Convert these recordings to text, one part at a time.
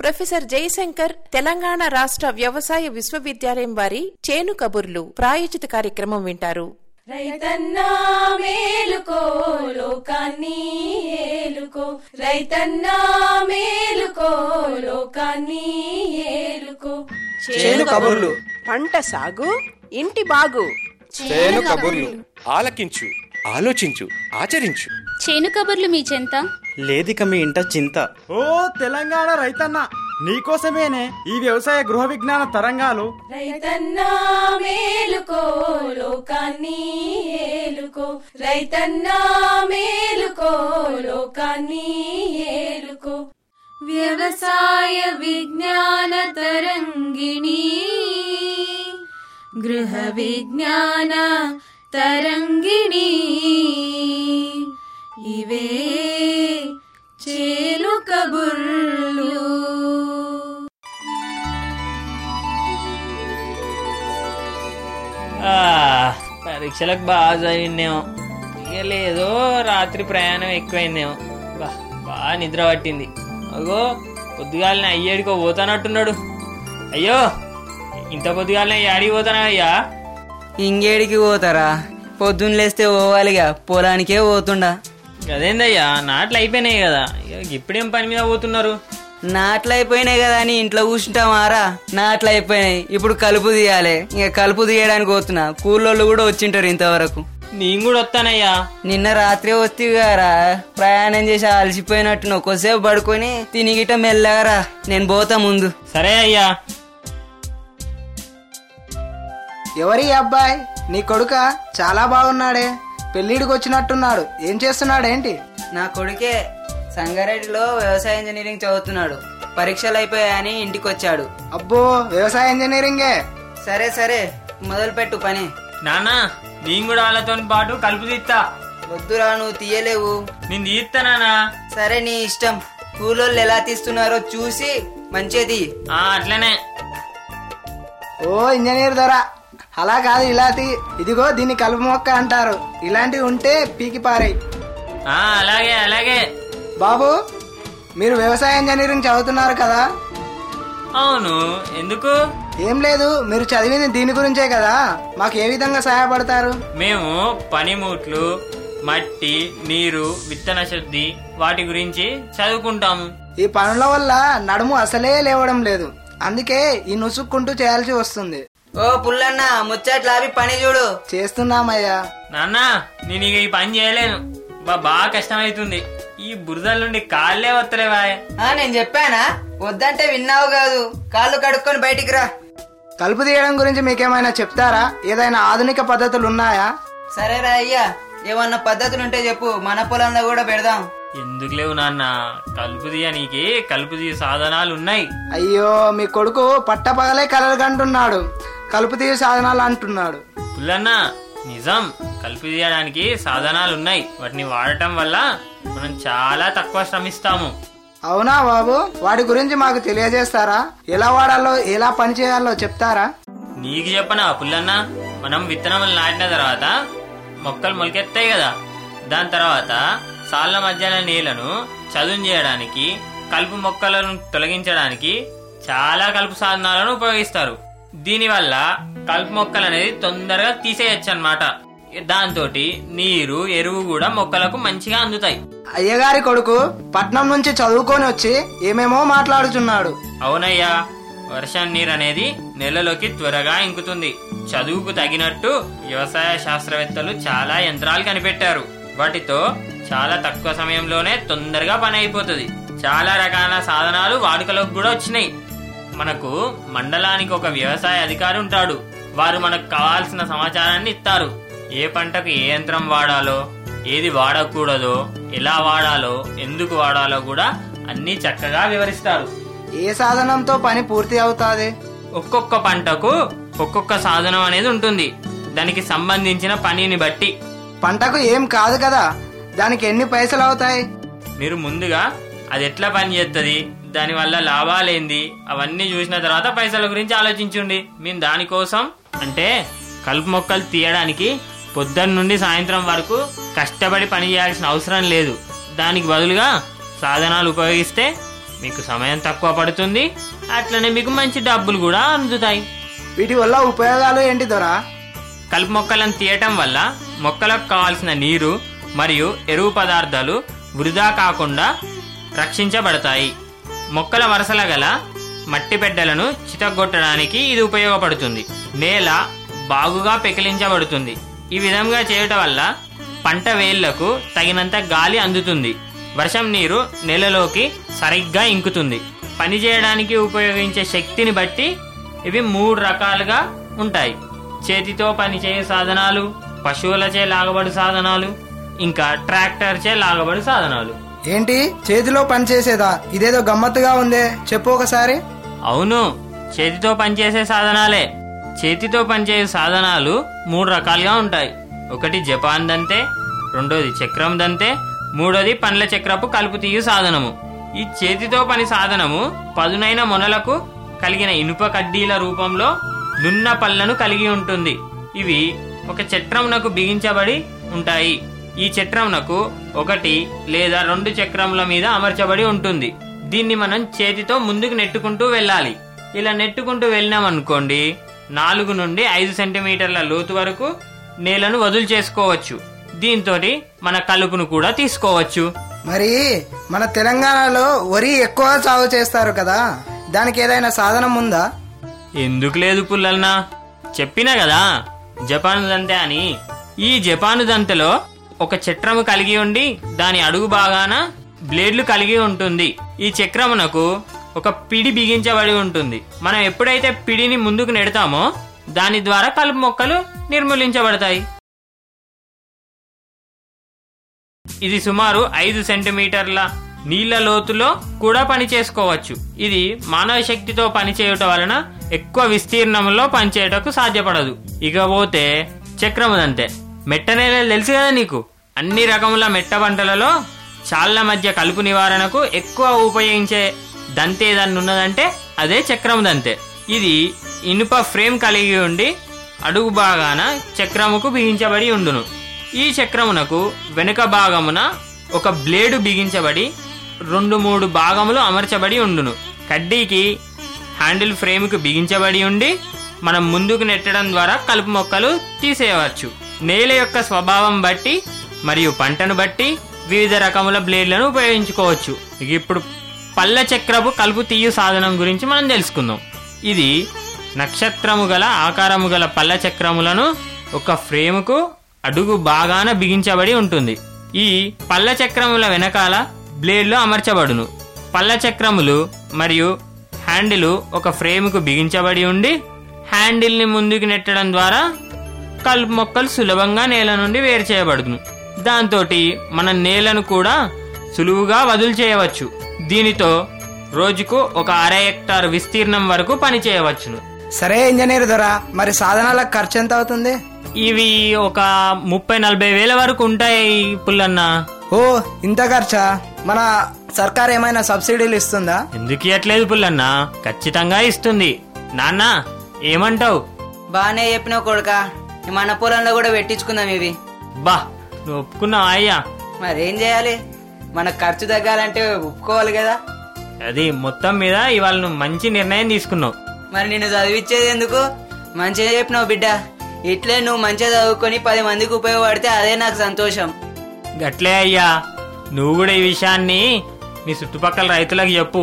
professor Jayashankar Telangana రాష్ట్ర వ్యవసాయ విశ్వవిద్యాలయం వారి చేను కబుర్లు ప్రాయోజిత కార్యక్రమం వింటారు రైతన్నా మేలుకో లోకాన్ని ఏలుకో రైతన్నా మేలుకో లోకాన్ని ఏలుకో చేను కబుర్లు పంట సాగు ఇంటి బాగు చేను కబుర్లు ఆలకించు ఆలోచించు ఆచరించు చేను కబుర్లు మీ చెంత లేదిక మీ ఇంట చింత ఓ తెలంగాణ రైతన్న నీకోసమేనే ఈ వ్యవసాయ గృహ విజ్ఞాన తరంగాలు రైతన్నా మేలుకో లోకాన్ని ఏలుకో రైతన్నా మేలుకో లోకాన్ని ఏలుకో వ్యవసాయ విజ్ఞాన తరంగిణి గృహ విజ్ఞాన తరంగిణి ఇవే చేలు కబుర్లు ఆ, పరీక్షలకు బాగా చదివిందేమో ఇక లేదో రాత్రి ప్రయాణం ఎక్కువైందేమో బా బాగా నిద్ర పట్టింది అగో పొద్దుగాలని అయ్యేడికో పోతానట్టున్నాడు అయ్యో ఇంత పొద్దుగాలనే యాడికి పోతానా అయ్యా ఇంగేడికి పోతారా పొద్దున్న లేస్తే పోవాలిగా పొలానికే పోతుండా అదేందయ్యా నాట్లు అయిపోయినాయి కదా ఇక ఇప్పుడేం పని మీద పోతున్నారు నాట్లు అయిపోయినాయి కదా అని ఇంట్లో కూర్చుంటామారా నాట్లు అయిపోయినాయి ఇప్పుడు కలుపు తీయాలి ఇక కలుపు తీయడానికి పోతున్నా కూలోళ్ళు కూడా వచ్చింటారు ఇంతవరకు నేను కూడా వస్తానయ్యా నిన్న రాత్రి వస్తే గారా ప్రయాణం చేసి అలసిపోయినట్టు ఒక్కోసేపు పడుకొని తిని గిట్ట మెల్లగారా నేను పోతా ముందు సరే అయ్యా ఎవరి ఈ అబ్బాయి నీ కొడుక చాలా బాగున్నాడే పెళ్ళిడికి వచ్చినట్టున్నాడు ఏం చేస్తున్నాడేంటి నా కొడుకే సంగారెడ్డిలో వ్యవసాయ ఇంజనీరింగ్ చదువుతున్నాడు పరీక్షలు అయిపోయాయని ఇంటికి వచ్చాడు అబ్బో వ్యవసాయ ఇంజనీరింగే సరే సరే మొదలు పెట్టు పని నాన్న నేను కూడా వాళ్ళతో పాటు కలుపు తీస్తా వద్దురా నువ్వు తీయలేవు నేను తీస్తానా సరే నీ ఇష్టం కూలోళ్ళు ఎలా తీస్తున్నారో చూసి మంచిది ఆ అట్లనే ఓ ఇంజనీర్ దొర అలా కాదు ఇలా తీ ఇదిగో దీన్ని కలుపు మొక్క అంటారు ఇలాంటివి ఉంటే పీకి పారాయి ఆ అలాగే అలాగే బాబు మీరు వ్యవసాయ ఇంజనీరింగ్ చదువుతున్నారు కదా అవును ఎందుకు ఏం లేదు మీరు చదివింది దీని గురించే కదా మాకు ఏ విధంగా సహాయపడతారు మేము పనిముట్లు మట్టి నీరు విత్తన శుద్ధి వాటి గురించి చదువుకుంటాము ఈ పనుల వల్ల నడుము అసలే లేవడం లేదు అందుకే ఈ నుసుక్కుంటూ చేయాల్సి వస్తుంది ఓ పుల్లన్న ముచ్చట్లాపి పని చూడు చేస్తున్నామయ్యా నాన్న నేను ఇక ఈ పని చేయలేను బా బాగా కష్టమవుతుంది ఈ బురదల నుండి కాళ్ళే వస్తలేవా ఆ నేను చెప్పానా వద్దంటే విన్నావు కాదు కాళ్ళు కడుక్కొని బయటికి రా కలుపు తీయడం గురించి మీకేమైనా చెప్తారా ఏదైనా ఆధునిక పద్ధతులు ఉన్నాయా సరేరా అయ్యా ఏమన్నా పద్ధతులుంటే చెప్పు మన పొలంలో కూడా పెడదాం ఎందుకు లేవు నాన్న కలుపు తీయనీకి కలుపు తీయ సాధనాలు ఉన్నాయి అయ్యో మీ కొడుకు పట్టపగలే కలలు కంటున్నాడు కలుపు తీయ సాధనాలు అంటున్నాడు పుల్లన్న నిజం కలుపు తీయడానికి సాధనాలు ఉన్నాయి వాటిని వాడటం వల్ల మనం చాలా తక్కువ శ్రమిస్తాము అవునా బాబు వాటి గురించి మాకు తెలియజేస్తారా ఎలా వాడాలో ఎలా పని చేయాలో చెప్తారా నీకు చెప్పనా పుల్లన్న మనం విత్తనములు నాటిన తర్వాత మొక్కలు మొలకెత్తాయి కదా దాని తర్వాత సాళ్ల మధ్యన నీళ్లను చదును చేయడానికి కలుపు మొక్కలను తొలగించడానికి చాలా కలుపు సాధనాలను ఉపయోగిస్తారు దీనివల్ల కలుపు మొక్కలు అనేది తొందరగా తీసేయచ్చు అనమాట దాంతో నీరు ఎరువు కూడా మొక్కలకు మంచిగా అందుతాయి అయ్యగారి కొడుకు పట్నం నుంచి చదువుకొని వచ్చి ఏమేమో మాట్లాడుచున్నాడు అవునయ్యా వర్షం నీరు అనేది నెలలోకి త్వరగా ఇంకుతుంది చదువుకు తగినట్టు వ్యవసాయ శాస్త్రవేత్తలు చాలా యంత్రాలు కనిపెట్టారు వాటితో చాలా తక్కువ సమయంలోనే తొందరగా పని అయిపోతుంది చాలా రకాల సాధనాలు వాడుకలోకి కూడా వచ్చినాయి మనకు మండలానికి ఒక వ్యవసాయ అధికారి ఉంటాడు వారు మనకు కావాల్సిన సమాచారాన్ని ఇస్తారు ఏ పంటకు ఏ యంత్రం వాడాలో ఏది వాడకూడదో ఎలా వాడాలో ఎందుకు వాడాలో కూడా అన్ని చక్కగా వివరిస్తారు ఏ సాధనంతో పని పూర్తి అవుతాది ఒక్కొక్క పంటకు ఒక్కొక్క సాధనం అనేది ఉంటుంది దానికి సంబంధించిన పనిని బట్టి పంటకు ఏం కాదు కదా దానికి ఎన్ని పైసలు అవుతాయి మీరు ముందుగా అది ఎట్లా పని చేస్తుంది దానివల్ల లాభాలేంది అవన్నీ చూసిన తర్వాత పైసల గురించి ఆలోచించండి మేము దానికోసం అంటే కలుపు మొక్కలు తీయడానికి పొద్దున్న నుండి సాయంత్రం వరకు కష్టపడి పని చేయాల్సిన అవసరం లేదు దానికి బదులుగా సాధనాలు ఉపయోగిస్తే మీకు సమయం తక్కువ పడుతుంది అట్లనే మీకు మంచి డబ్బులు కూడా అందుతాయి వీటి వల్ల ఉపయోగాలు ఏంటి దొరా కలుపు మొక్కలను తీయటం వల్ల మొక్కలకు కావాల్సిన నీరు మరియు ఎరువు పదార్థాలు వృధా కాకుండా రక్షించబడతాయి మొక్కల వరుసల గల మట్టి పెడ్డలను చితగొట్టడానికి ఇది ఉపయోగపడుతుంది నేల బాగుగా పెకిలించబడుతుంది ఈ విధంగా చేయటం వల్ల పంట వేళ్లకు తగినంత గాలి అందుతుంది వర్షం నీరు నేలలోకి సరిగ్గా ఇంకుతుంది పని చేయడానికి ఉపయోగించే శక్తిని బట్టి ఇవి మూడు రకాలుగా ఉంటాయి చేతితో పనిచేయే సాధనాలు పశువులచే లాగబడి సాధనాలు ఇంకా ట్రాక్టర్చే లాగబడి సాధనాలు ఏంటి చేతిలో పని చేసేదా ఇదేదో గమ్మత్తుగా ఉందే చెప్పు ఒకసారి అవును చేతితో పనిచేసే సాధనాలే చేతితో పనిచేసే సాధనాలు మూడు రకాలుగా ఉంటాయి ఒకటి జపాన్ దంతే రెండోది చక్రం దంతే మూడోది పండ్ల చక్రపు కలుపు తీయు సాధనము ఈ చేతితో పని సాధనము పదునైన మొనలకు కలిగిన ఇనుప కడ్డీల రూపంలో నున్న పళ్ళను కలిగి ఉంటుంది ఇవి ఒక చట్రమునకు బిగించబడి ఉంటాయి ఈ చట్రమునకు ఒకటి లేదా రెండు చక్రముల మీద అమర్చబడి ఉంటుంది దీన్ని మనం చేతితో ముందుకు నెట్టుకుంటూ వెళ్ళాలి ఇలా నెట్టుకుంటూ వెళ్ళినామనుకోండి నాలుగు నుండి ఐదు సెంటీమీటర్ల లోతు వరకు నేలను వదులు చేసుకోవచ్చు దీంతో మన కలుపును కూడా తీసుకోవచ్చు మరి మన తెలంగాణలో వరి ఎక్కువ సాగు చేస్తారు కదా దానికి ఏదైనా సాధనం ఉందా ఎందుకు లేదు పుల్లల్నా చెప్పినా కదా జపాను దంతె అని ఈ జపాను దంతెలో ఒక చక్రము కలిగి ఉండి దాని అడుగు భాగాన బ్లేడ్లు కలిగి ఉంటుంది ఈ చక్రమునకు ఒక పిడి బిగించబడి ఉంటుంది మనం ఎప్పుడైతే పిడిని ముందుకు నెడతామో దాని ద్వారా కలుపు మొక్కలు నిర్మూలించబడతాయి ఇది సుమారు ఐదు సెంటీమీటర్ల నీళ్ల లోతులో కూడా పని చేసుకోవచ్చు ఇది మానవ శక్తితో పనిచేయటం వలన ఎక్కువ విస్తీర్ణంలో పనిచేయటకు సాధ్యపడదు ఇకపోతే చక్రముదంతే మెట్ట నేలలు తెలుసు కదా నీకు అన్ని రకముల మెట్ట పంటలలో చాళ్ల మధ్య కలుపు నివారణకు ఎక్కువ ఉపయోగించే దంతే ఏదన్నా ఉన్నదంటే అదే చక్రం దంతే ఇది ఇనుప ఫ్రేమ్ కలిగి ఉండి అడుగు భాగాన చక్రముకు బిగించబడి ఉండును ఈ చక్రమునకు వెనుక భాగమున ఒక బ్లేడు బిగించబడి రెండు మూడు భాగములు అమర్చబడి ఉండును కడ్డీకి హ్యాండిల్ ఫ్రేమ్కు బిగించబడి ఉండి మనం ముందుకు నెట్టడం ద్వారా కలుపు మొక్కలు తీసేయవచ్చు నేల యొక్క స్వభావం బట్టి మరియు పంటను బట్టి వివిధ రకముల బ్లేడ్లను ఉపయోగించుకోవచ్చు ఇక ఇప్పుడు పళ్ళ చక్రపు కలుపు తీయు సాధనం గురించి మనం తెలుసుకుందాం ఇది నక్షత్రము గల ఆకారము గల పళ్ళ చక్రములను ఒక ఫ్రేముకు అడుగు బాగాన బిగించబడి ఉంటుంది ఈ పళ్ళ చక్రముల వెనకాల బ్లేడ్లు అమర్చబడును పళ్ళ చక్రములు మరియు హ్యాండిల్ ఒక ఫ్రేముకు బిగించబడి ఉండి హ్యాండిల్ని ముందుకు నెట్టడం ద్వారా కలుపు మొక్కలు సులభంగా నేల నుండి వేరు చేయబడును దాంతో మన నేలను కూడా సులువుగా వదులు చేయవచ్చు దీనితో రోజుకు ఒక అర హెక్టార్ విస్తీర్ణం వరకు పని చేయవచ్చును సరే ఇంజనీర్ దొరా మరి సాధనాలకు ఖర్చు ఎంత అవుతుంది ఇవి ఒక ముప్పై నలభై వేల వరకు ఉంటాయి పుల్లన్న ఓ ఇంత ఖర్చా మన సర్కార్ ఏమైనా సబ్సిడీలు ఇస్తుందా ఎందుకు ఇవ్వట్లేదు పుల్లన్న ఖచ్చితంగా ఇస్తుంది నాన్న ఏమంటావు బానే చెప్పినావు కొడుక మన పొలంలో కూడా పెట్టించుకుందాం ఇవి బా నువ్వు ఒప్పుకున్నావా అయ్యా మరేం చేయాలి మన ఖర్చు తగ్గాలంటే ఒప్పుకోవాలి కదా అది మొత్తం మీద ఇవాళ నువ్వు మంచి నిర్ణయం తీసుకున్నావు మరి నిన్ను చదివిచ్చేది ఎందుకు మంచిగా చెప్పినావు బిడ్డ ఇట్లే నువ్వు మంచిగా చదువుకొని పది మందికి ఉపయోగపడితే అదే నాకు సంతోషం గట్లే అయ్యా నువ్వు కూడా ఈ విషయాన్ని నీ చుట్టుపక్కల రైతులకు చెప్పు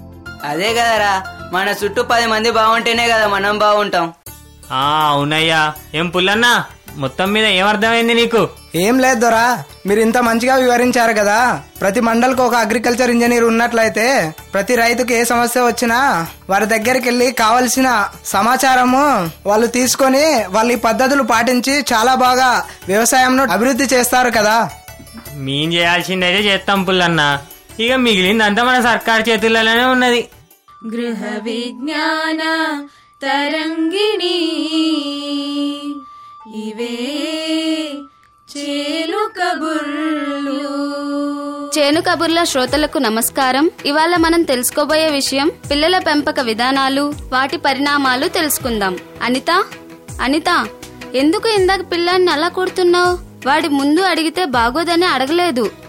అదే కదరా మన చుట్టూ పది మంది బాగుంటేనే కదా మనం బాగుంటాం ఆ అవునయ్యా ఏం పుల్లన్నా మొత్తం మీద ఏమర్థమైంది నీకు ఏం లేదు దొరా మీరు ఇంత మంచిగా వివరించారు కదా ప్రతి మండలకు ఒక అగ్రికల్చర్ ఇంజనీర్ ఉన్నట్లయితే ప్రతి రైతుకి ఏ సమస్య వచ్చినా వారి దగ్గరికి వెళ్ళి కావలసిన సమాచారము వాళ్ళు తీసుకొని వాళ్ళు ఈ పద్ధతులు పాటించి చాలా బాగా వ్యవసాయంను అభివృద్ధి చేస్తారు కదా మేం చేయాల్సిందైతే చేస్తాం పుల్లన్న ఇక మిగిలిందంతా మన సర్కార్ చేతుల్లోనే ఉన్నది గృహ విజ్ఞాన తరంగిణి ఇవే చేలు కబుర్లు చేను కబుర్ల శ్రోతలకు నమస్కారం ఇవాళ మనం తెలుసుకోబోయే విషయం పిల్లల పెంపక విధానాలు వాటి పరిణామాలు తెలుసుకుందాం అనిత అనిత ఎందుకు ఇందాక పిల్లాన్ని అలా కొడుతున్నావు వాడి ముందు అడిగితే బాగోదని అడగలేదు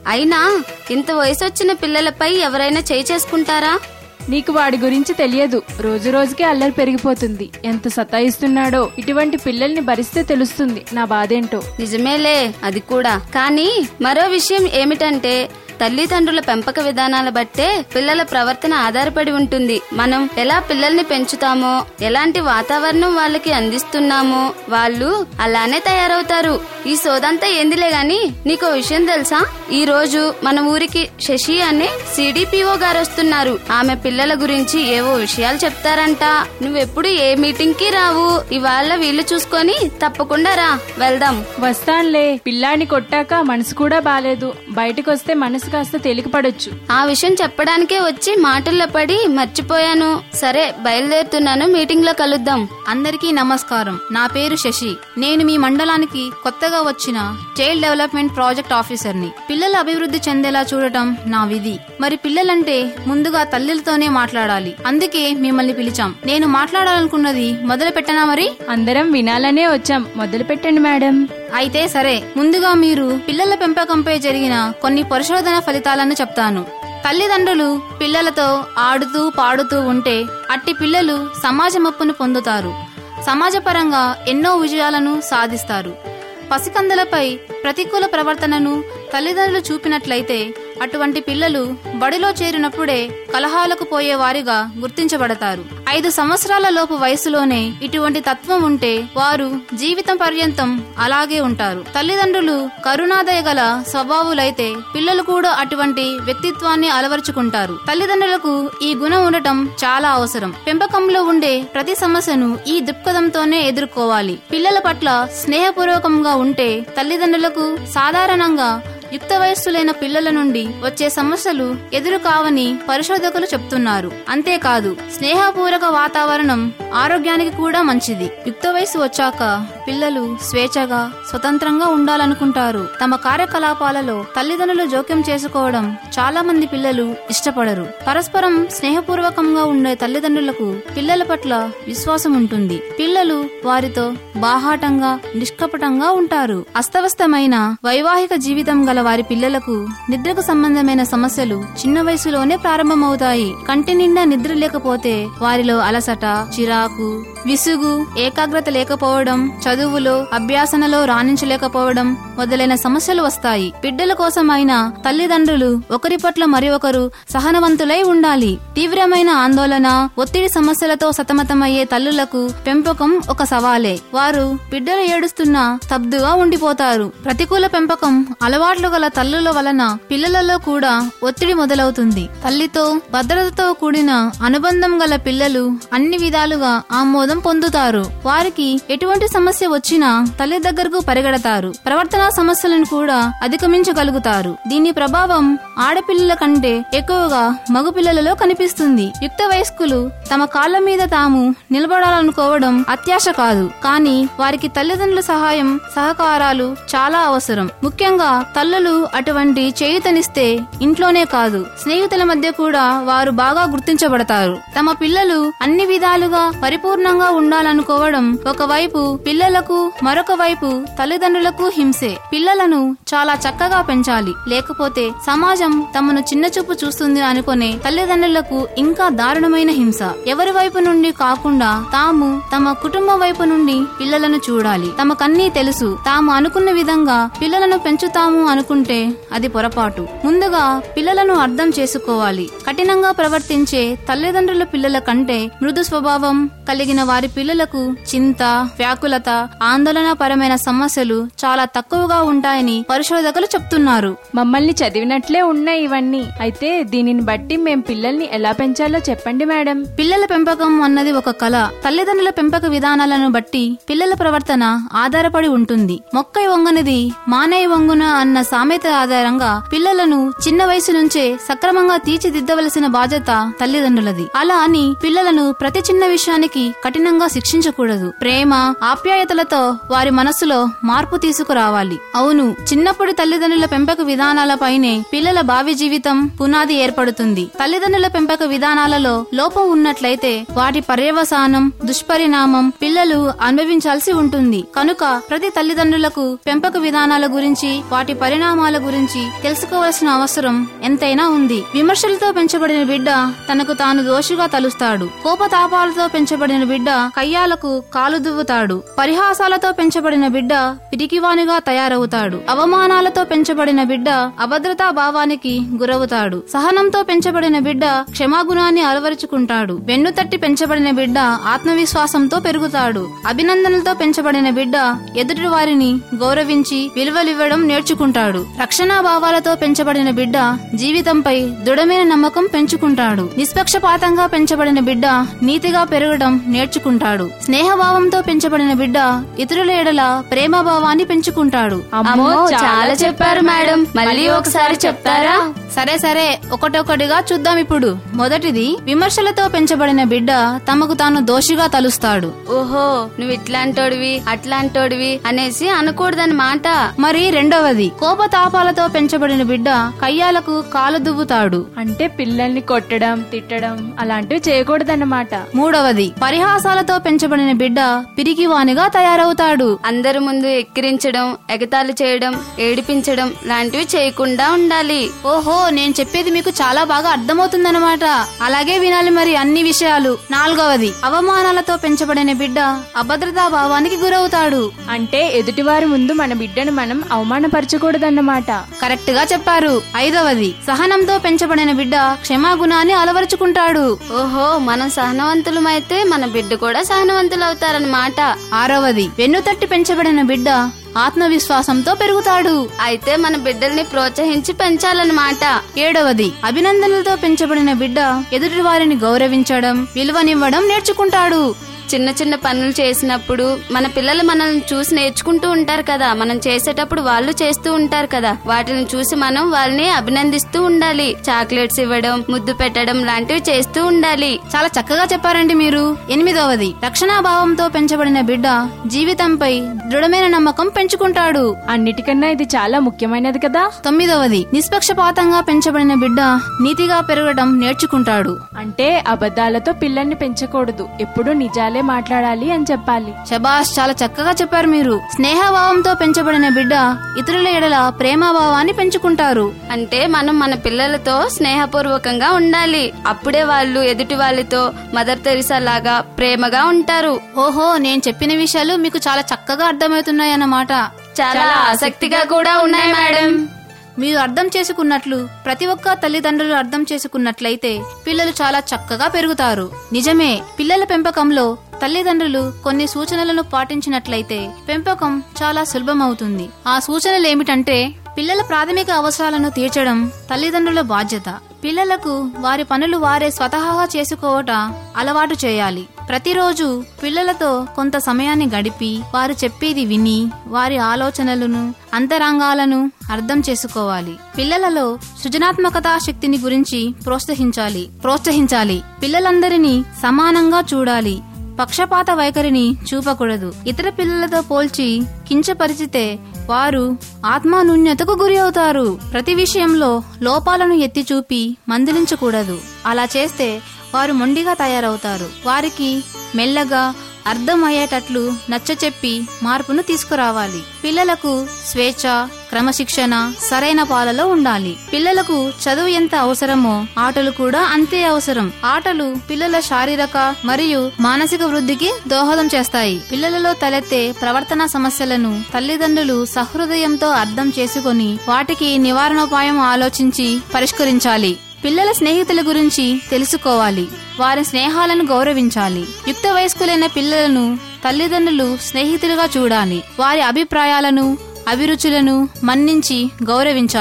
అయినా ఇంత వయసు వచ్చిన పిల్లలపై ఎవరైనా చేయి చేసుకుంటారా నీకు వాడి గురించి తెలియదు రోజు రోజుకి అల్లరి పెరిగిపోతుంది ఎంత సతాయిస్తున్నాడో ఇటువంటి పిల్లల్ని భరిస్తే తెలుస్తుంది నా బాధేంటో నిజమేలే అది కూడా కానీ మరో విషయం ఏమిటంటే తల్లిదండ్రుల పెంపక విధానాల బట్టే పిల్లల ప్రవర్తన ఆధారపడి ఉంటుంది మనం ఎలా పిల్లల్ని పెంచుతామో ఎలాంటి వాతావరణం వాళ్ళకి అందిస్తున్నామో వాళ్ళు అలానే తయారవుతారు ఈ సోదంతా ఏందిలే గాని నీకో విషయం తెలుసా ఈ రోజు మన ఊరికి శశి అనే సిడిపిఓ గారు వస్తున్నారు ఆమె పిల్లల గురించి ఏవో విషయాలు చెప్తారంట నువ్వెప్పుడు ఏ మీటింగ్ కి రావు ఇవాళ వీళ్ళు చూసుకొని తప్పకుండా రా వెళ్దాం వస్తాన్లే పిల్లాన్ని కొట్టాక మనసు కూడా బాలేదు బయటకు వస్తే మనసు కాస్త తేలికపడొచ్చు ఆ విషయం చెప్పడానికే వచ్చి మాటల్లో పడి మర్చిపోయాను సరే బయలుదేరుతున్నాను మీటింగ్ లో కలుద్దాం అందరికీ నమస్కారం నా పేరు శశి నేను మీ మండలానికి కొత్తగా వచ్చిన చైల్డ్ డెవలప్మెంట్ ప్రాజెక్ట్ ఆఫీసర్ని పిల్లల అభివృద్ధి చెందేలా చూడటం నా విధి మరి పిల్లలంటే ముందుగా తల్లులతోనే మాట్లాడాలి అందుకే మిమ్మల్ని పిలిచాం నేను మాట్లాడాలనుకున్నది మొదలు పెట్టనా మరి అందరం వినాలనే వచ్చాం మొదలు పెట్టండి మేడం అయితే సరే ముందుగా మీరు పిల్లల పెంపకంపై జరిగిన కొన్ని పరిశోధన ఫలితాలను చెప్తాను తల్లిదండ్రులు పిల్లలతో ఆడుతూ పాడుతూ ఉంటే అట్టి పిల్లలు సమాజ మప్పును పొందుతారు సమాజపరంగా ఎన్నో విజయాలను సాధిస్తారు పసికందులపై ప్రతికూల ప్రవర్తనను తల్లిదండ్రులు చూపినట్లయితే అటువంటి పిల్లలు బడిలో చేరినప్పుడే కలహాలకు పోయే వారిగా గుర్తించబడతారు ఐదు సంవత్సరాల లోపు వయసులోనే ఇటువంటి తత్వం ఉంటే వారు జీవితం పర్యంతం అలాగే ఉంటారు తల్లిదండ్రులు కరుణాదయ గల స్వభావులైతే పిల్లలు కూడా అటువంటి వ్యక్తిత్వాన్ని అలవరుచుకుంటారు తల్లిదండ్రులకు ఈ గుణం ఉండటం చాలా అవసరం పెంపకంలో ఉండే ప్రతి సమస్యను ఈ దృక్పథంతోనే ఎదుర్కోవాలి పిల్లల పట్ల స్నేహపూర్వకంగా ఉంటే తల్లిదండ్రులకు సాధారణంగా యుక్త వయస్సులైన పిల్లల నుండి వచ్చే సమస్యలు ఎదురు కావని పరిశోధకులు చెప్తున్నారు అంతేకాదు స్నేహపూర్వక వాతావరణం ఆరోగ్యానికి కూడా మంచిది యుక్త వయసు వచ్చాక పిల్లలు స్వేచ్ఛగా స్వతంత్రంగా ఉండాలనుకుంటారు తమ కార్యకలాపాలలో తల్లిదండ్రులు జోక్యం చేసుకోవడం చాలా మంది పిల్లలు ఇష్టపడరు పరస్పరం స్నేహపూర్వకంగా ఉండే తల్లిదండ్రులకు పిల్లల పట్ల విశ్వాసం ఉంటుంది పిల్లలు వారితో బాహాటంగా నిష్కపటంగా ఉంటారు అస్తవ్యస్తమైన వైవాహిక జీవితం గల వారి పిల్లలకు నిద్రకు సంబంధమైన సమస్యలు చిన్న వయసులోనే ప్రారంభమవుతాయి కంటి నిండా నిద్ర లేకపోతే వారిలో అలసట చిరాకు విసుగు ఏకాగ్రత లేకపోవడం చదువులో అభ్యాసనలో రాణించలేకపోవడం మొదలైన సమస్యలు వస్తాయి బిడ్డల కోసమైనా తల్లిదండ్రులు ఒకరి పట్ల మరి ఒకరు సహనవంతులై ఉండాలి తీవ్రమైన ఆందోళన ఒత్తిడి సమస్యలతో సతమతమయ్యే తల్లులకు పెంపకం ఒక సవాలే వారు బిడ్డలు ఏడుస్తున్నా స్తబ్దుగా ఉండిపోతారు ప్రతికూల పెంపకం అలవాట్లు గల తల్లుల వలన పిల్లలలో కూడా ఒత్తిడి మొదలవుతుంది తల్లితో భద్రతతో కూడిన అనుబంధం గల పిల్లలు అన్ని విధాలుగా ఆమోదం పొందుతారు వారికి ఎటువంటి సమస్య వచ్చినా తల్లి దగ్గరకు పరిగెడతారు ప్రవర్తనా సమస్యలను కూడా అధిగమించగలుగుతారు దీని ప్రభావం ఆడపిల్లల కంటే ఎక్కువగా మగపిల్లలలో కనిపిస్తుంది యుక్త వయస్కులు తమ కాళ్ల మీద తాము నిలబడాలనుకోవడం అత్యాశ కాదు కానీ వారికి తల్లిదండ్రుల సహాయం సహకారాలు చాలా అవసరం ముఖ్యంగా తల్లులు అటువంటి చేయుతనిస్తే ఇంట్లోనే కాదు స్నేహితుల మధ్య కూడా వారు బాగా గుర్తించబడతారు తమ పిల్లలు అన్ని విధాలుగా పరిపూర్ణంగా ఉండాలనుకోవడం ఒకవైపు పిల్లలకు మరొక వైపు తల్లిదండ్రులకు హింసే పిల్లలను చాలా చక్కగా పెంచాలి లేకపోతే సమాజం తమను చిన్నచూపు చూస్తుంది అనుకునే తల్లిదండ్రులకు ఇంకా దారుణమైన హింస ఎవరి వైపు నుండి కాకుండా తాము తమ కుటుంబం వైపు నుండి పిల్లలను చూడాలి తమకన్నీ తెలుసు తాము అనుకున్న విధంగా పిల్లలను పెంచుతాము అనుకుంటే అది పొరపాటు ముందుగా పిల్లలను అర్థం చేసుకోవాలి కఠినంగా ప్రవర్తించే తల్లిదండ్రుల పిల్లల కంటే మృదు స్వభావం కలిగిన వారి పిల్లలకు చింత వ్యాకులత ఆందోళన పరమైన సమస్యలు చాలా తక్కువగా ఉంటాయని పరిశోధకులు చెప్తున్నారు మమ్మల్ని చదివినట్లే ఉన్నాయి ఇవన్నీ అయితే దీనిని బట్టి మేం పిల్లల్ని ఎలా పెంచాలో చెప్పండి మేడం పిల్లల పెంపకం అన్నది ఒక కళ తల్లిదండ్రుల పెంపక విధానాలను బట్టి పిల్లల ప్రవర్తన ఆధారపడి ఉంటుంది మొక్కై వంగనిది మానై వంగున అన్న సామెత ఆధారంగా పిల్లలను చిన్న వయసు నుంచే సక్రమంగా తీర్చిదిద్దవలసిన బాధ్యత తల్లిదండ్రులది అలా అని పిల్లలను ప్రతి చిన్న విషయానికి కఠిన కఠినంగా శిక్షించకూడదు ప్రేమ ఆప్యాయతలతో వారి మనస్సులో మార్పు తీసుకురావాలి అవును చిన్నప్పటి తల్లిదండ్రుల పెంపక విధానాలపైనే పిల్లల భావి జీవితం పునాది ఏర్పడుతుంది తల్లిదండ్రుల పెంపక విధానాలలో లోపం ఉన్నట్లయితే వాటి పర్యవసానం దుష్పరిణామం పిల్లలు అనుభవించాల్సి ఉంటుంది కనుక ప్రతి తల్లిదండ్రులకు పెంపక విధానాల గురించి వాటి పరిణామాల గురించి తెలుసుకోవాల్సిన అవసరం ఎంతైనా ఉంది విమర్శలతో పెంచబడిన బిడ్డ తనకు తాను దోషిగా తలుస్తాడు కోపతాపాలతో పెంచబడిన బిడ్డ కయ్యాలకు కాలు దువ్వుతాడు పరిహాసాలతో పెంచబడిన బిడ్డ పిరికివానిగా తయారవుతాడు అవమానాలతో పెంచబడిన బిడ్డ అభద్రతా భావానికి గురవుతాడు సహనంతో పెంచబడిన బిడ్డ క్షమాగుణాన్ని అలవరుచుకుంటాడు వెన్ను తట్టి పెంచబడిన బిడ్డ ఆత్మవిశ్వాసంతో పెరుగుతాడు అభినందనలతో పెంచబడిన బిడ్డ ఎదుటి వారిని గౌరవించి విలువలివ్వడం నేర్చుకుంటాడు రక్షణా భావాలతో పెంచబడిన బిడ్డ జీవితంపై దృఢమైన నమ్మకం పెంచుకుంటాడు నిష్పక్షపాతంగా పెంచబడిన బిడ్డ నీతిగా పెరగడం నేర్చుకుంటాడు స్నేహభావంతో పెంచబడిన బిడ్డ ఇతరుల ఎడల ప్రేమభావాన్ని పెంచుకుంటాడు అమ్మో చాలా చెప్పారు మేడం మళ్ళీ ఒకసారి చెప్తారా సరే సరే ఒకటొకటిగా చూద్దాం ఇప్పుడు మొదటిది విమర్శలతో పెంచబడిన బిడ్డ తమకు తాను దోషిగా తలుస్తాడు ఓహో నువ్వు ఇట్లాంటోడివి అట్లాంటోడివి అనేసి అనకూడదన్నమాట మరి రెండవది కోపతాపాలతో పెంచబడిన బిడ్డ కయ్యాలకు కాలు దువ్వుతాడు అంటే పిల్లల్ని కొట్టడం తిట్టడం అలాంటివి చేయకూడదన్నమాట మూడవది పరిహాసాలతో పెంచబడిన బిడ్డ పిరికివానిగా తయారవుతాడు అందరి ముందు ఎక్కిరించడం ఎగతాళి చేయడం ఏడిపించడం లాంటివి చేయకుండా ఉండాలి ఓహో నేను చెప్పేది మీకు చాలా బాగా అర్థమవుతుందన్నమాట అలాగే వినాలి మరి అన్ని విషయాలు నాలుగవది అవమానాలతో పెంచబడిన బిడ్డ అభద్రతా భావానికి గురవుతాడు అంటే ఎదుటివారి ముందు మన బిడ్డను మనం అవమానపరచకూడదన్నమాట కరెక్ట్ గా చెప్పారు ఐదవది సహనంతో పెంచబడిన బిడ్డ క్షమాగుణాన్ని అలవరుచుకుంటాడు ఓహో మనం సహనవంతులమైతే మన బిడ్డ కూడా సహనవంతులు అవుతారన్నమాట ఆరవది వెన్నుతట్టి పెంచబడిన బిడ్డ ఆత్మవిశ్వాసంతో పెరుగుతాడు అయితే మన బిడ్డల్ని ప్రోత్సహించి పెంచాలన్నమాట ఏడవది అభినందనలతో పెంచబడిన బిడ్డ ఎదుటి వారిని గౌరవించడం విలువనివ్వడం నేర్చుకుంటాడు చిన్న చిన్న పనులు చేసినప్పుడు మన పిల్లలు మనల్ని చూసి నేర్చుకుంటూ ఉంటారు కదా మనం చేసేటప్పుడు వాళ్ళు చేస్తూ ఉంటారు కదా వాటిని చూసి మనం వాళ్ళని అభినందిస్తూ ఉండాలి చాక్లెట్స్ ఇవ్వడం ముద్దు పెట్టడం లాంటివి చేస్తూ ఉండాలి చాలా చక్కగా చెప్పారండి మీరు ఎనిమిదవది రక్షణాభావంతో పెంచబడిన బిడ్డ జీవితంపై దృఢమైన నమ్మకం పెంచుకుంటాడు అన్నిటికన్నా ఇది చాలా ముఖ్యమైనది కదా తొమ్మిదవది నిష్పక్షపాతంగా పెంచబడిన బిడ్డ నీతిగా పెరగడం నేర్చుకుంటాడు అంటే అబద్ధాలతో పిల్లల్ని పెంచకూడదు ఎప్పుడు నిజాలే మాట్లాడాలి అని చెప్పాలి శబాష్ చాలా చక్కగా చెప్పారు మీరు స్నేహభావంతో పెంచబడిన బిడ్డ ఇతరుల ఎడల ప్రేమభావాన్ని పెంచుకుంటారు అంటే మనం మన పిల్లలతో స్నేహపూర్వకంగా ఉండాలి అప్పుడే వాళ్ళు ఎదుటి వాళ్ళతో మదర్ తెరిసా లాగా ప్రేమగా ఉంటారు ఓహో నేను చెప్పిన విషయాలు మీకు చాలా చక్కగా అర్థమవుతున్నాయన్నమాట చాలా ఆసక్తిగా కూడా ఉన్నాయి మేడం మీరు అర్థం చేసుకున్నట్లు ప్రతి ఒక్క తల్లిదండ్రులు అర్థం చేసుకున్నట్లయితే పిల్లలు చాలా చక్కగా పెరుగుతారు నిజమే పిల్లల పెంపకంలో తల్లిదండ్రులు కొన్ని సూచనలను పాటించినట్లయితే పెంపకం చాలా సులభమవుతుంది ఆ సూచనలు ఏమిటంటే పిల్లల ప్రాథమిక అవసరాలను తీర్చడం తల్లిదండ్రుల బాధ్యత పిల్లలకు వారి పనులు వారే స్వతహాగా చేసుకోవట అలవాటు చేయాలి ప్రతిరోజు పిల్లలతో కొంత సమయాన్ని గడిపి వారు చెప్పేది విని వారి ఆలోచనలను అంతరంగాలను అర్థం చేసుకోవాలి పిల్లలలో సృజనాత్మకతా శక్తిని గురించి ప్రోత్సహించాలి ప్రోత్సహించాలి పిల్లలందరినీ సమానంగా చూడాలి పక్షపాత వైఖరిని చూపకూడదు ఇతర పిల్లలతో పోల్చి కించపరిచితే వారు ఆత్మానున్యతకు గురి అవుతారు ప్రతి విషయంలో లోపాలను ఎత్తి చూపి మందలించకూడదు అలా చేస్తే వారు మొండిగా తయారవుతారు వారికి మెల్లగా అర్థమయ్యేటట్లు నచ్చచెప్పి మార్పును తీసుకురావాలి పిల్లలకు స్వేచ్ఛ క్రమశిక్షణ సరైన పాలలో ఉండాలి పిల్లలకు చదువు ఎంత అవసరమో ఆటలు కూడా అంతే అవసరం ఆటలు పిల్లల శారీరక మరియు మానసిక వృద్ధికి దోహదం చేస్తాయి పిల్లలలో తలెత్తే ప్రవర్తన సమస్యలను తల్లిదండ్రులు సహృదయంతో అర్థం చేసుకొని వాటికి నివారణోపాయం ఆలోచించి పరిష్కరించాలి పిల్లల స్నేహితుల గురించి తెలుసుకోవాలి వారి స్నేహాలను గౌరవించాలి యుక్త వయస్కులైన పిల్లలను తల్లిదండ్రులు స్నేహితులుగా చూడాలి వారి అభిప్రాయాలను అభిరుచులను మన్నించి గౌరవించాలి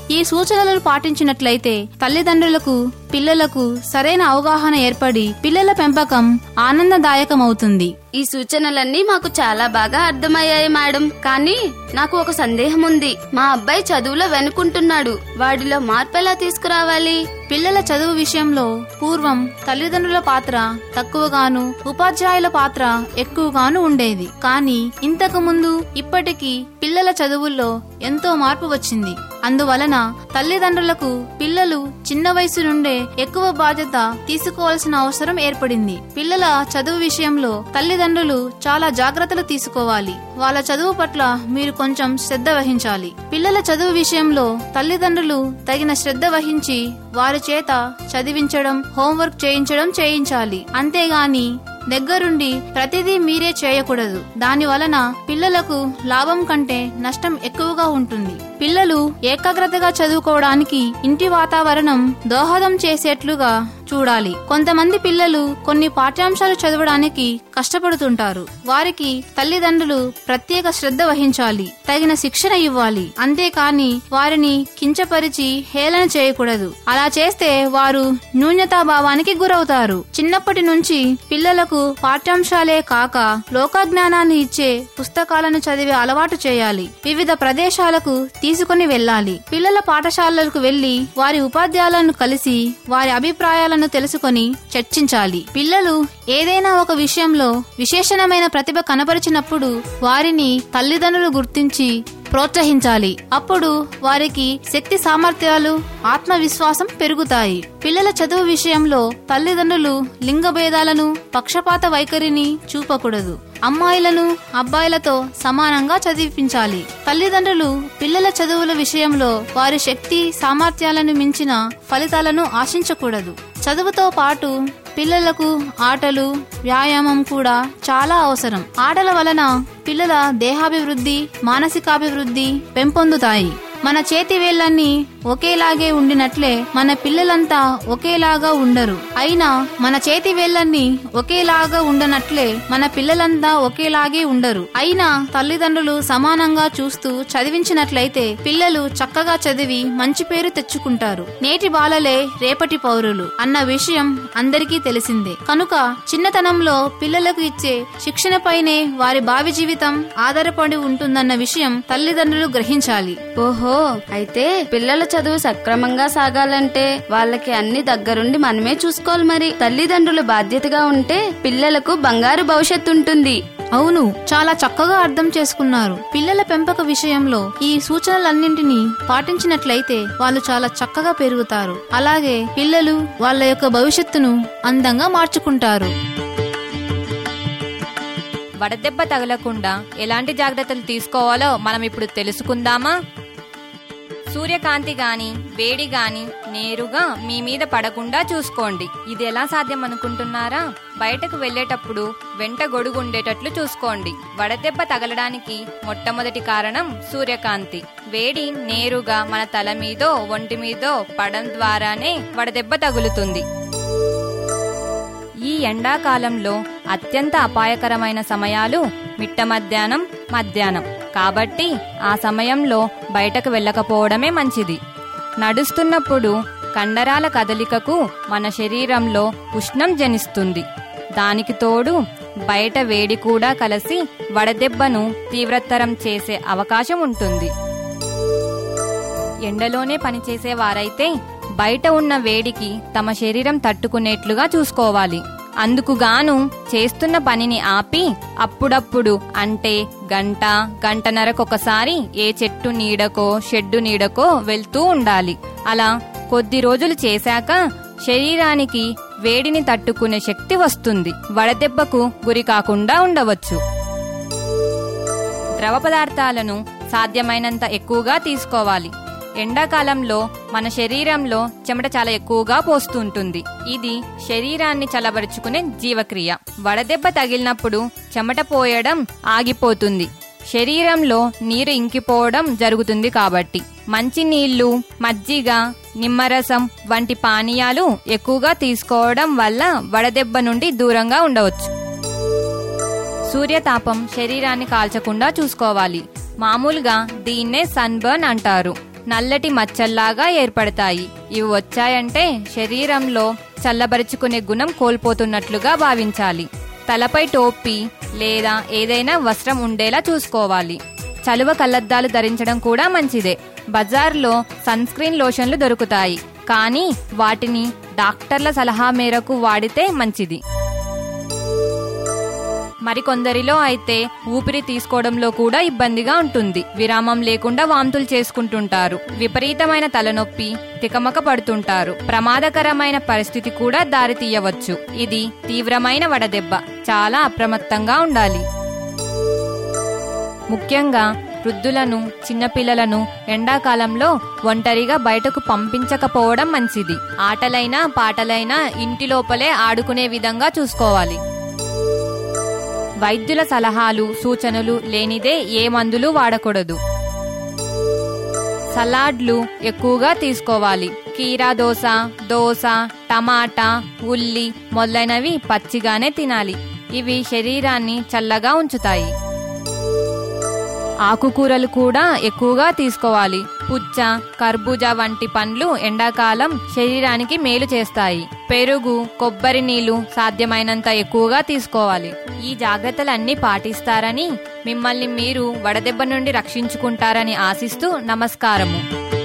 ఈ సూచనలను పాటించినట్లయితే తల్లిదండ్రులకు పిల్లలకు సరైన అవగాహన ఏర్పడి పిల్లల పెంపకం ఆనందదాయకమవుతుంది ఈ సూచనలన్నీ మాకు చాలా బాగా అర్థమయ్యాయి మేడం కానీ నాకు ఒక సందేహం ఉంది మా అబ్బాయి చదువులో వెనుకుంటున్నాడు వాడిలో మార్పు ఎలా తీసుకురావాలి పిల్లల చదువు విషయంలో పూర్వం తల్లిదండ్రుల పాత్ర తక్కువగాను ఉపాధ్యాయుల పాత్ర ఎక్కువగాను ఉండేది కానీ ఇంతకు ముందు ఇప్పటికీ పిల్లల చదువుల్లో ఎంతో మార్పు వచ్చింది అందువలన తల్లిదండ్రులకు పిల్లలు చిన్న వయసు నుండే ఎక్కువ బాధ్యత తీసుకోవాల్సిన అవసరం ఏర్పడింది పిల్లల చదువు విషయంలో తల్లిదండ్రులు చాలా జాగ్రత్తలు తీసుకోవాలి వాళ్ళ చదువు పట్ల మీరు కొంచెం శ్రద్ధ వహించాలి పిల్లల చదువు విషయంలో తల్లిదండ్రులు తగిన శ్రద్ధ వహించి వారి చేత చదివించడం హోంవర్క్ చేయించడం చేయించాలి అంతేగాని దగ్గరుండి ప్రతిదీ మీరే చేయకూడదు దాని వలన పిల్లలకు లాభం కంటే నష్టం ఎక్కువగా ఉంటుంది పిల్లలు ఏకాగ్రతగా చదువుకోవడానికి ఇంటి వాతావరణం దోహదం చేసేట్లుగా చూడాలి కొంతమంది పిల్లలు కొన్ని పాఠ్యాంశాలు చదవడానికి కష్టపడుతుంటారు వారికి తల్లిదండ్రులు ప్రత్యేక శ్రద్ధ వహించాలి తగిన శిక్షణ ఇవ్వాలి అంతేకాని వారిని కించపరిచి హేళన చేయకూడదు అలా చేస్తే వారు న్యూనతాభావానికి గురవుతారు చిన్నప్పటి నుంచి పిల్లలకు పాఠ్యాంశాలే కాక లోకజ్ఞానాన్ని ఇచ్చే పుస్తకాలను చదివే అలవాటు చేయాలి వివిధ ప్రదేశాలకు తీసుకుని వెళ్ళాలి పిల్లల పాఠశాలలకు వెళ్లి వారి ఉపాధ్యాయులను కలిసి వారి అభిప్రాయాలను తెలుసుకొని చర్చించాలి పిల్లలు ఏదైనా ఒక విషయంలో విశేషణమైన ప్రతిభ కనబరిచినప్పుడు వారిని తల్లిదండ్రులు గుర్తించి ప్రోత్సహించాలి అప్పుడు వారికి శక్తి సామర్థ్యాలు ఆత్మవిశ్వాసం పెరుగుతాయి పిల్లల చదువు విషయంలో తల్లిదండ్రులు లింగ భేదాలను పక్షపాత వైఖరిని చూపకూడదు అమ్మాయిలను అబ్బాయిలతో సమానంగా చదివించాలి తల్లిదండ్రులు పిల్లల చదువుల విషయంలో వారి శక్తి సామర్థ్యాలను మించిన ఫలితాలను ఆశించకూడదు చదువుతో పాటు పిల్లలకు ఆటలు వ్యాయామం కూడా చాలా అవసరం ఆటల వలన పిల్లల దేహాభివృద్ధి మానసికాభివృద్ధి పెంపొందుతాయి మన చేతి వేళ్లన్నీ ఒకేలాగే ఉండినట్లే మన పిల్లలంతా ఒకేలాగా ఉండరు అయినా మన చేతి వేళ్లన్నీ ఒకేలాగా ఉండనట్లే మన పిల్లలంతా ఒకేలాగే ఉండరు అయినా తల్లిదండ్రులు సమానంగా చూస్తూ చదివించినట్లయితే పిల్లలు చక్కగా చదివి మంచి పేరు తెచ్చుకుంటారు నేటి బాలలే రేపటి పౌరులు అన్న విషయం అందరికీ తెలిసిందే కనుక చిన్నతనంలో పిల్లలకు ఇచ్చే శిక్షణపైనే వారి భావి జీవితం ఆధారపడి ఉంటుందన్న విషయం తల్లిదండ్రులు గ్రహించాలి ఓహో అయితే పిల్లల చదువు సక్రమంగా సాగాలంటే వాళ్ళకి అన్ని దగ్గరుండి మనమే చూసుకోవాలి మరి తల్లిదండ్రులు బాధ్యతగా ఉంటే పిల్లలకు బంగారు భవిష్యత్తు ఉంటుంది అవును చాలా చక్కగా అర్థం చేసుకున్నారు పిల్లల పెంపక విషయంలో ఈ సూచనలన్నింటినీ పాటించినట్లయితే వాళ్ళు చాలా చక్కగా పెరుగుతారు అలాగే పిల్లలు వాళ్ళ యొక్క భవిష్యత్తును అందంగా మార్చుకుంటారు వడదెబ్బ తగలకుండా ఎలాంటి జాగ్రత్తలు తీసుకోవాలో మనం ఇప్పుడు తెలుసుకుందామా సూర్యకాంతి గాని వేడి గాని నేరుగా మీ మీద పడకుండా చూసుకోండి ఇది ఎలా సాధ్యం అనుకుంటున్నారా బయటకు వెళ్ళేటప్పుడు వెంట గొడుగు ఉండేటట్లు చూసుకోండి వడదెబ్బ తగలడానికి మొట్టమొదటి కారణం సూర్యకాంతి వేడి నేరుగా మన తల మీదో ఒంటి మీదో పడడం ద్వారానే వడదెబ్బ తగులుతుంది ఈ ఎండాకాలంలో అత్యంత అపాయకరమైన సమయాలు మిట్ట మధ్యాహ్నం మధ్యాహ్నం కాబట్టి ఆ సమయంలో బయటకు వెళ్ళకపోవడమే మంచిది నడుస్తున్నప్పుడు కండరాల కదలికకు మన శరీరంలో ఉష్ణం జనిస్తుంది దానికి తోడు బయట వేడి కూడా కలిసి వడదెబ్బను తీవ్రతరం చేసే అవకాశం ఉంటుంది ఎండలోనే పనిచేసే వారైతే బయట ఉన్న వేడికి తమ శరీరం తట్టుకునేట్లుగా చూసుకోవాలి అందుకుగాను చేస్తున్న పనిని ఆపి అప్పుడప్పుడు అంటే గంట గంటన్నరకొకసారి ఏ చెట్టు నీడకో షెడ్డు నీడకో వెళ్తూ ఉండాలి అలా కొద్ది రోజులు చేశాక శరీరానికి వేడిని తట్టుకునే శక్తి వస్తుంది వడదెబ్బకు గురి కాకుండా ఉండవచ్చు ద్రవ పదార్థాలను సాధ్యమైనంత ఎక్కువగా తీసుకోవాలి ఎండాకాలంలో మన శరీరంలో చెమట చాలా ఎక్కువగా పోస్తుంటుంది ఇది శరీరాన్ని చల్లబరుచుకునే జీవక్రియ వడదెబ్బ తగిలినప్పుడు చెమట పోయడం ఆగిపోతుంది శరీరంలో నీరు ఇంకిపోవడం జరుగుతుంది కాబట్టి మంచి నీళ్లు మజ్జిగ నిమ్మరసం వంటి పానీయాలు ఎక్కువగా తీసుకోవడం వల్ల వడదెబ్బ నుండి దూరంగా ఉండవచ్చు సూర్యతాపం శరీరాన్ని కాల్చకుండా చూసుకోవాలి మామూలుగా దీన్నే సన్బర్న్ అంటారు నల్లటి మచ్చల్లాగా ఏర్పడతాయి ఇవి వచ్చాయంటే శరీరంలో చల్లబరుచుకునే గుణం కోల్పోతున్నట్లుగా భావించాలి తలపై టోపీ లేదా ఏదైనా వస్త్రం ఉండేలా చూసుకోవాలి చలువ కళ్ళద్దాలు ధరించడం కూడా మంచిదే బజార్లో సన్ స్క్రీన్ లోషన్లు దొరుకుతాయి కానీ వాటిని డాక్టర్ల సలహా మేరకు వాడితే మంచిది మరికొందరిలో అయితే ఊపిరి తీసుకోవడంలో కూడా ఇబ్బందిగా ఉంటుంది విరామం లేకుండా వాంతులు చేసుకుంటుంటారు విపరీతమైన తలనొప్పి తికమక పడుతుంటారు ప్రమాదకరమైన పరిస్థితి కూడా దారి తీయవచ్చు ఇది తీవ్రమైన వడదెబ్బ చాలా అప్రమత్తంగా ఉండాలి ముఖ్యంగా వృద్ధులను చిన్నపిల్లలను ఎండాకాలంలో ఒంటరిగా బయటకు పంపించకపోవడం మంచిది ఆటలైనా పాటలైనా ఇంటి లోపలే ఆడుకునే విధంగా చూసుకోవాలి వైద్యుల సలహాలు సూచనలు లేనిదే ఏ మందులు వాడకూడదు సలాడ్లు ఎక్కువగా తీసుకోవాలి కీరా దోస దోస టమాటా ఉల్లి మొదలైనవి పచ్చిగానే తినాలి ఇవి శరీరాన్ని చల్లగా ఉంచుతాయి ఆకుకూరలు కూడా ఎక్కువగా తీసుకోవాలి పుచ్చ కర్బూజా వంటి పండ్లు ఎండాకాలం శరీరానికి మేలు చేస్తాయి పెరుగు కొబ్బరి నీళ్లు సాధ్యమైనంత ఎక్కువగా తీసుకోవాలి ఈ జాగ్రత్తలన్నీ పాటిస్తారని మిమ్మల్ని మీరు వడదెబ్బ నుండి రక్షించుకుంటారని ఆశిస్తూ నమస్కారము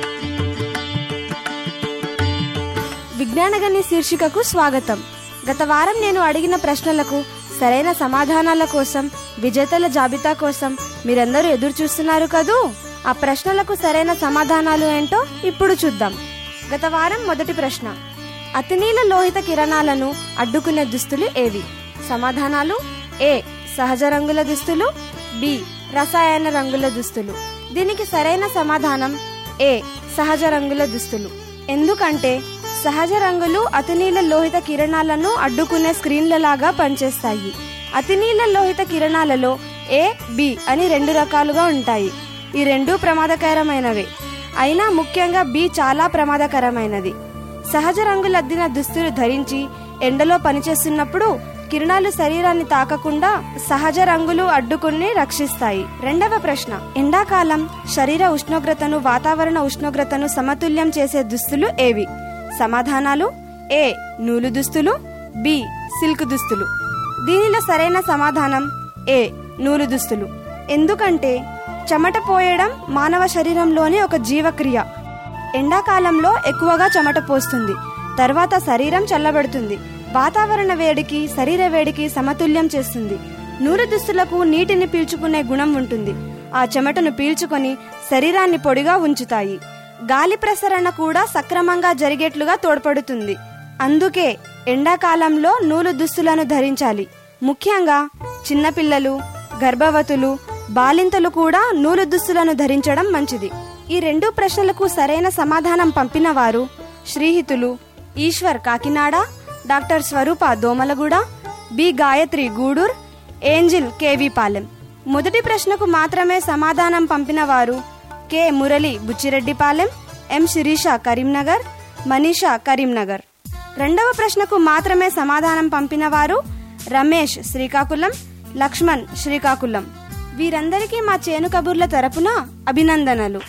విజ్ఞానగణి శీర్షికకు స్వాగతం గత వారం నేను అడిగిన ప్రశ్నలకు సరైన సమాధానాల కోసం విజేతల జాబితా కోసం మీరందరూ ఎదురు చూస్తున్నారు కదూ ఆ ప్రశ్నలకు సరైన సమాధానాలు ఏంటో ఇప్పుడు చూద్దాం గత వారం మొదటి ప్రశ్న అతినీల లోహిత కిరణాలను అడ్డుకునే దుస్తులు ఏవి సమాధానాలు ఏ సహజ రంగుల దుస్తులు బి రసాయన రంగుల దుస్తులు దీనికి సరైన సమాధానం ఏ సహజ రంగుల దుస్తులు ఎందుకంటే సహజ రంగులు అతినీల లోహిత కిరణాలను అడ్డుకునే స్క్రీన్లలాగా పనిచేస్తాయి అతినీల లోహిత కిరణాలలో ఏ బి అని రెండు రకాలుగా ఉంటాయి ఈ రెండు ప్రమాదకరమైనవే అయినా ముఖ్యంగా బి చాలా ప్రమాదకరమైనది సహజ రంగులద్దిన దుస్తులు ధరించి ఎండలో పనిచేస్తున్నప్పుడు కిరణాలు శరీరాన్ని తాకకుండా సహజ రంగులు అడ్డుకుని రక్షిస్తాయి రెండవ ప్రశ్న ఎండాకాలం శరీర ఉష్ణోగ్రతను వాతావరణ ఉష్ణోగ్రతను సమతుల్యం చేసే దుస్తులు ఏవి సమాధానాలు ఏ నూలు దుస్తులు బి సిల్క్ దుస్తులు దీనిలో సరైన సమాధానం ఏ నూలు దుస్తులు ఎందుకంటే చెమట పోయడం మానవ శరీరంలోని ఒక జీవక్రియ ఎండాకాలంలో ఎక్కువగా చెమట పోస్తుంది తర్వాత శరీరం చల్లబడుతుంది వాతావరణ వేడికి శరీర వేడికి సమతుల్యం చేస్తుంది నూరు దుస్తులకు నీటిని పీల్చుకునే గుణం ఉంటుంది ఆ చెమటను పీల్చుకొని శరీరాన్ని పొడిగా ఉంచుతాయి గాలి ప్రసరణ కూడా సక్రమంగా జరిగేట్లుగా తోడ్పడుతుంది అందుకే ఎండాకాలంలో నూలు దుస్తులను ధరించాలి ముఖ్యంగా చిన్నపిల్లలు గర్భవతులు బాలింతలు కూడా నూలు దుస్తులను ధరించడం మంచిది ఈ రెండు ప్రశ్నలకు సరైన సమాధానం పంపిన వారు శ్రీహితులు Eshwar Kakinada doctor Swaroopa Domalguda B Gayatri Gudur Angel K V Palem మొదటి ప్రశ్నకు మాత్రమే సమాధానం పంపిన వారు కె మురళి బుచ్చిరెడ్డిపాలెం ఎం శిరీష కరీంనగర్ మనీషా కరీంనగర్ రెండవ ప్రశ్నకు మాత్రమే సమాధానం పంపిన వారు రమేష్ శ్రీకాకుళం లక్ష్మణ్ శ్రీకాకుళం వీరందరికీ మా చేను కబుర్ల తరపున అభినందనలు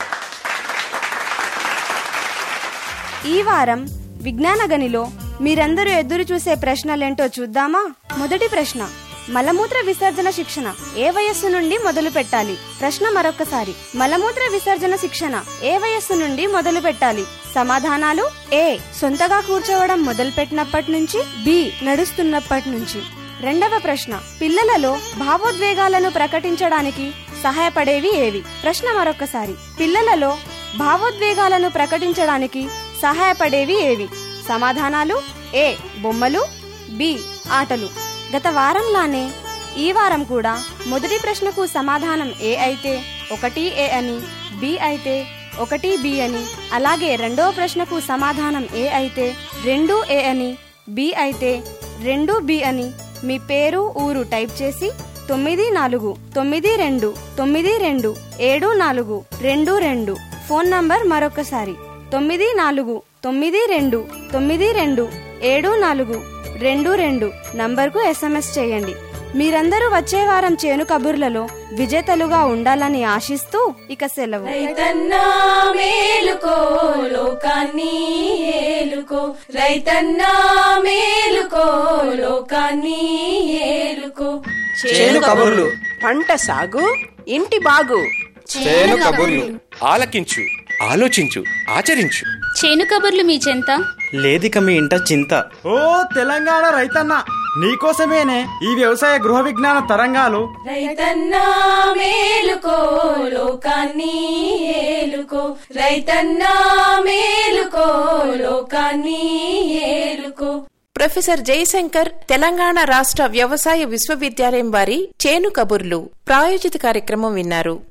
ఈ వారం విజ్ఞాన గనిలో మీరందరూ ఎదురు చూసే ప్రశ్నలేంటో చూద్దామా మొదటి ప్రశ్న మలమూత్ర విసర్జన శిక్షణ ఏ వయస్సు నుండి మొదలు పెట్టాలి ప్రశ్న మరొకసారి మలమూత్ర విసర్జన శిక్షణ ఏ వయస్సు నుండి మొదలు పెట్టాలి సమాధానాలు ఏ సొంతగా కూర్చోవడం మొదలు పెట్టినప్పటి నుంచి బి నడుస్తున్నప్పటి నుంచి రెండవ ప్రశ్న పిల్లలలో భావోద్వేగాలను ప్రకటించడానికి సహాయపడేవి ఏవి ప్రశ్న మరొకసారి పిల్లలలో భావోద్వేగాలను ప్రకటించడానికి సహాయపడేవి ఏవి సమాధానాలు ఏ బొమ్మలు బి ఆటలు గత వారంలానే ఈ వారం కూడా మొదటి ప్రశ్నకు సమాధానం ఏ అయితే ఒకటి ఏ అని బి అయితే ఒకటి బి అని అలాగే రెండవ ప్రశ్నకు సమాధానం ఏ అయితే రెండు ఏ అని బి అయితే రెండు బి అని మీ పేరు ఊరు టైప్ చేసి తొమ్మిది నాలుగు తొమ్మిది రెండు తొమ్మిది రెండు ఏడు నాలుగు రెండు రెండు ఫోన్ నంబర్ మరొకసారి తొమ్మిది నాలుగు తొమ్మిది రెండు తొమ్మిది రెండు ఏడు నాలుగు రెండు రెండు నంబర్కు ఎస్ఎంఎస్ చేయండి మీరందరూ వచ్చే వారం చేను కబుర్లలో విజేతలుగా ఉండాలని ఆశిస్తూ ఇక సెలవు రైతన్నా మేలుకో లోకాన్ని ఏలుకో రైతన్నా మేలుకో లోకాన్ని ఏలుకో చేను కబుర్లు పంట సాగు ఇంటి బాగు చేను కబుర్లు ఆలకించు ఆలోచించు ఆచరించు చేను కబుర్లు మీ చెంత లేదిక మీ ఇంట చింత ఓ తెలంగాణ రైతన్న నీకోసమేనే ఈ వ్యవసాయ గృహ విజ్ఞాన తరంగాలు రైతన్నా మేలుకో లోకాన్ని ఏలుకో రైతన్నా మేలుకో లోకాన్ని ఏలుకో ప్రొఫెసర్ జయశంకర్ తెలంగాణ రాష్ట్ర వ్యవసాయ విశ్వవిద్యాలయం వారి చేను కబుర్లు ప్రాయోజిత కార్యక్రమం విన్నారు